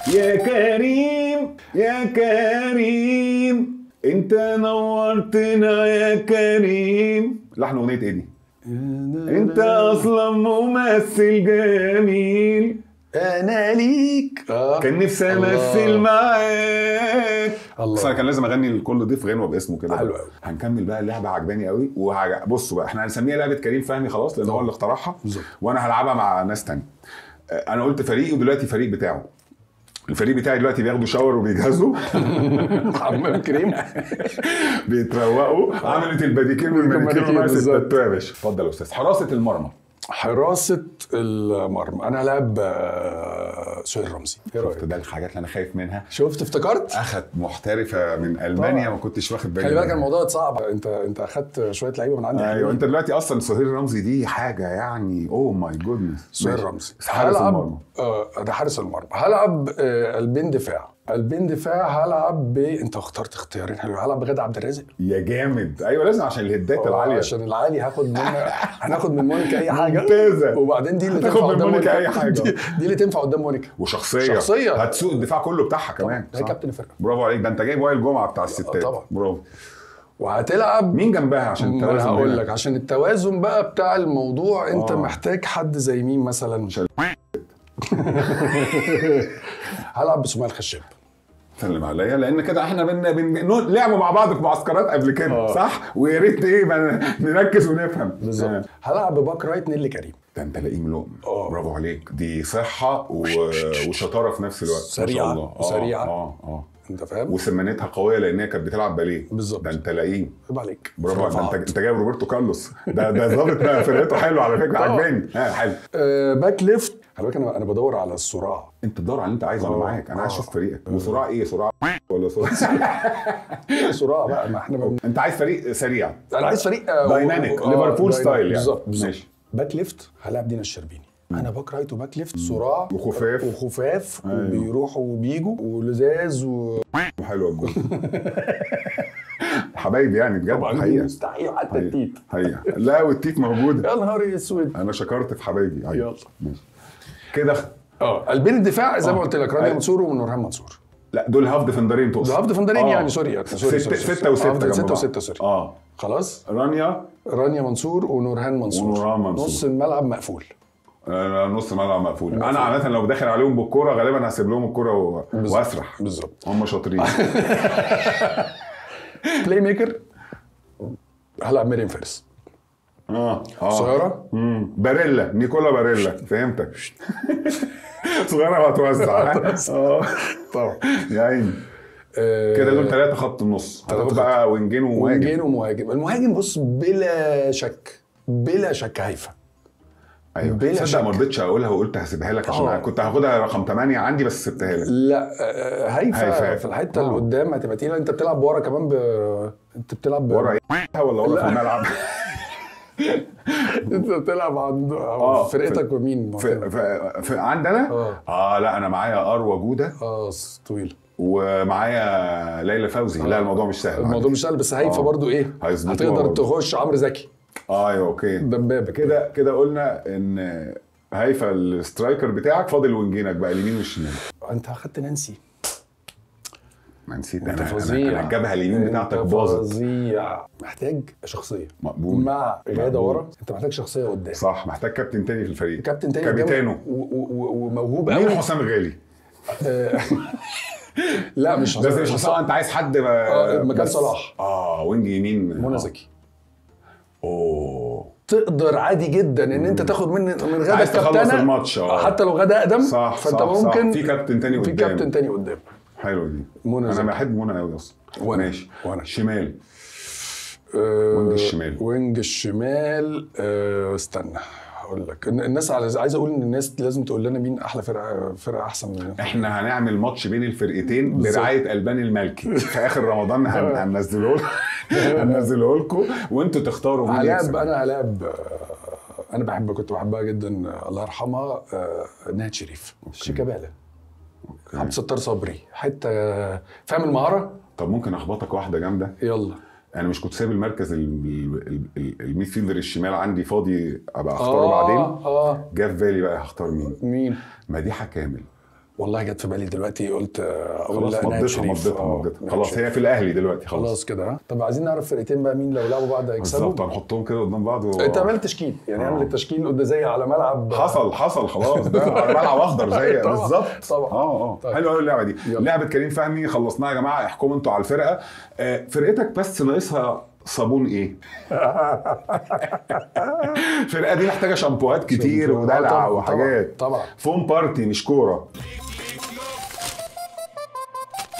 يا كريم يا كريم انت نورتنا يا كريم لحن اغنيه ايه دي انت اصلا ممثل جميل انا ليك آه. كان نفسي الله. امثل معاك الله. بس انا كان لازم اغني لكل ضيف غنوه باسمه كده حلو أوي. هنكمل بقى اللعبه عجباني قوي وهج... بصوا بقى احنا هنسميها لعبه كريم فهمي خلاص لان هو اللي اخترعها بالظبط. وانا هلعبها مع ناس تانية آه، انا قلت فريقي ودلوقتي فريق بتاعه الفريق بتاعي دلوقتي بياخدوا شاور وبيجهزوا حمام كريم بيتروقوا عملت الباديكير والمانيكير والمانيكير ومارس بالظبط. التاتو يا باشا اتفضل يا استاذ حراسه المرمى حراسه المرمى انا هلعب آه، سهير رمزي ايه شفت رايك ده الحاجات اللي انا خايف منها شفت افتكرت اخد محترفه من المانيا طبعا. ما كنتش واخد بالي خلي بالك منها. الموضوع صعب انت انت اخدت شويه لعيبه من عندي ايوه حلوين. انت دلوقتي اصلا سهير رمزي دي حاجه يعني اوه ماي جودنس سهير رمزي حارس المرمى هلعب آه ده حارس المرمى هلعب آه قلبين دفاع قلبين دفاع هلعب ب انت اخترت اختيارين حلوين هلعب بغادة عبد الرازق يا جامد ايوه لازم عشان الهدات آه، العاليه عشان العالي هاخد منها هناخد من مونيكا اي حاجه ممتازة. وبعدين دي اللي هتاخد تنفع من قدام مونيكا أي حاجة. دي, دي اللي تنفع قدام مونيكا وشخصيه شخصية. هتسوق الدفاع كله بتاعها كمان هي صح؟ كابتن الفرقه برافو عليك ده انت جايب وائل جمعه بتاع الستات طبعا. برافو وهتلعب مين جنبها عشان ما التوازن انا هقول هنا؟ لك عشان التوازن بقى بتاع الموضوع انت آه. محتاج حد زي مين مثلا عشان- هلعب بسمية الخشاب سلم عليا لان كده احنا بن... بن... نو- لعبوا مع بعض في معسكرات قبل كده آه. صح ويا ريت ايه بقى نركز ونفهم آه. بالظبط هلعب باك رايت نيلي كريم ده انت لئيم لقم آه. برافو عليك دي صحه و... وشطاره في نفس الوقت ما شاء سريعة الله. آه، وسريعة. اه اه انت فاهم وسمانتها قويه لان هي كانت بتلعب باليه بالظبط. ده انت لئيم عيب عليك برافو عليك. ده انت رفعت. انت جايب روبرتو كارلوس ده ده ظابط بقى فرقته حلو على فكره طبعا. عجباني ها حلو آه باك ليفت خلي بالك انا انا بدور على الصراع انت تدور على اللي انت عايزه انا آه. معاك انا عايز آه. اشوف فريقك وصراع ايه صراع ولا صراع صراع بقى ما احنا بقى انت عايز فريق سريع انا عايز فريق آه، دايناميك آه، ليفربول دايناميك. ستايل يعني بالظبط بالظبط ماشي باك ليفت هلعب دينا الشربيني انا باك رايت وباك ليفت صراع وخفاف. وخفاف أيوه. وبيروحوا وبيجوا ولزاز و حلو الجول حبايبي يعني بجد طبعا حقيقه مستحيل حتى حقيقة. التيت حقيقه لا والتيت موجوده يا نهار اسود انا شكرت في حبايبي أيوة. يلا. ماشي كده اه قلبين الدفاع زي ما آه. قلت لك رانيا أيوه. منصور ونورهان منصور لا دول هاف ديفندرين تقصد ده هاف ديفندرين آه. يعني سوري يعني سوري ستة سوري سوري. ستة وستة آه، جنب ستة بعض. وستة سوري اه خلاص رانيا رانيا منصور ونورهان منصور ونورهان منصور. نص الملعب مقفول آه، نص ملعب مقفول مقفول. انا عاده لو داخل عليهم بالكوره غالبا هسيب لهم الكوره و... بالظبط. واسرح بالظبط هم شاطرين بلاي ميكر هلعب مريم فارس اه اه صغيرة مم. باريلا نيكولا باريلا فهمتك صغيره وهتوزع ها؟ اه طبعا يا عيني آه، كده دول ثلاثه خط النص تلاتة هتاخد خط. بقى وينجين ومهاجم ومهاجم ومهاجم المهاجم بص بلا شك بلا شك هيفا ايوه بلا تصدق شك. ما رضيتش اقولها وقلت هسيبها لك عشان آه. كنت هاخدها رقم 8 عندي بس سبتها لك لا آه، هيفا, هيفا. في الحته اللي آه. قدام هتبقى تقيله انت بتلعب ورا كمان ب... انت بتلعب ب... ورا ايه ولا ورا في لا. الملعب انت بتلعب عند آه، فرقتك ومين؟ في, في, في عندنا آه. اه لا انا معايا اروى جوده اه طويل ومعايا ليلى فوزي لا الموضوع مش سهل الموضوع مش سهل بس هيفا آه. برضو ايه؟ هيظبطوها هتقدر برضو. تخش عمرو زكي اه ايوه اوكي دبابه كده كده قلنا ان هيفا السترايكر بتاعك فاضل وينجينك بقى اليمين والشمال انت اخدت نانسي ما نسيت انت انا فظيع انا الجبهه اليمين بتاعتك انت باظت فظيع محتاج شخصيه مقبول مع غاده مقبول. ورا انت محتاج شخصيه قدام صح محتاج كابتن تاني في الفريق كابتن تاني قدام كابيتانو و- و- و- وموهوب مين قوي حسام غالي آه، لا مش بس مش حسام انت عايز حد آه، مكان بس- صلاح. اه وينج يمين منى آه. زكي اوه تقدر عادي جدا ان انت تاخد من من غدا عايز تخلص كابتنة، الماتش، اه. حتى لو غدا اقدم صح فانت صح ممكن صح. في كابتن تاني في قدام كابتن تاني قدام حلو دي منى انا زكي. بحب منى قوي اصلا وأنا. ماشي وأنا. شمال آه، وينج الشمال. وينج الشمال آه، استنى هقول لك الن- الناس عايز عايز اقول ان الناس لازم تقول لنا مين احلى فرقه فرقه احسن من احنا هنعمل ماتش بين الفرقتين بالظبط. برعايه البان المالكي في اخر رمضان هن- هننزله لكم هننزله لكم وانتوا تختاروا مين هلاعب يكسب انا هلاعب آه، انا بحب كنت بحبها جدا آه، الله يرحمها آه، نهاد شريف شيكابالا عبد الستار صبري حته آه، فاهم المهاره طب ممكن اخبطك واحده جامده يلا انا مش كنت سايب المركز ال- ال- ال- الميد فيلدر الشمال عندي فاضي ابقى اختاره آه، بعدين اه جه في بالي بقى هختار مين مين مديحه كامل والله جت في بالي دلوقتي قلت آه، اقول خلاص لا نهاد مضيتها شريف مضيتها آه، مضيتها نهاد خلاص شريف. هي في الاهلي دلوقتي خلاص خلاص كده ها طب عايزين نعرف فرقتين بقى مين لو لعبوا بعض هيكسبوا بالظبط هنحطهم كده قدام بعض و... انت عملت تشكيل يعني آه. اعمل التشكيل قد زي على ملعب حصل حصل خلاص ده على ملعب اخضر زي طبعا، بالظبط طبعا. اه اه طيب. حلوه قوي اللعبه دي يلا. لعبه كريم فهمي خلصناها يا جماعه احكموا انتوا على الفرقه آه، فرقتك بس ناقصها صابون ايه؟ الفرقه دي محتاجه شامبوهات كتير شامبو. آه، ودلع طبعاً، وحاجات طبعاً، طبعاً. فوم بارتي مش كوره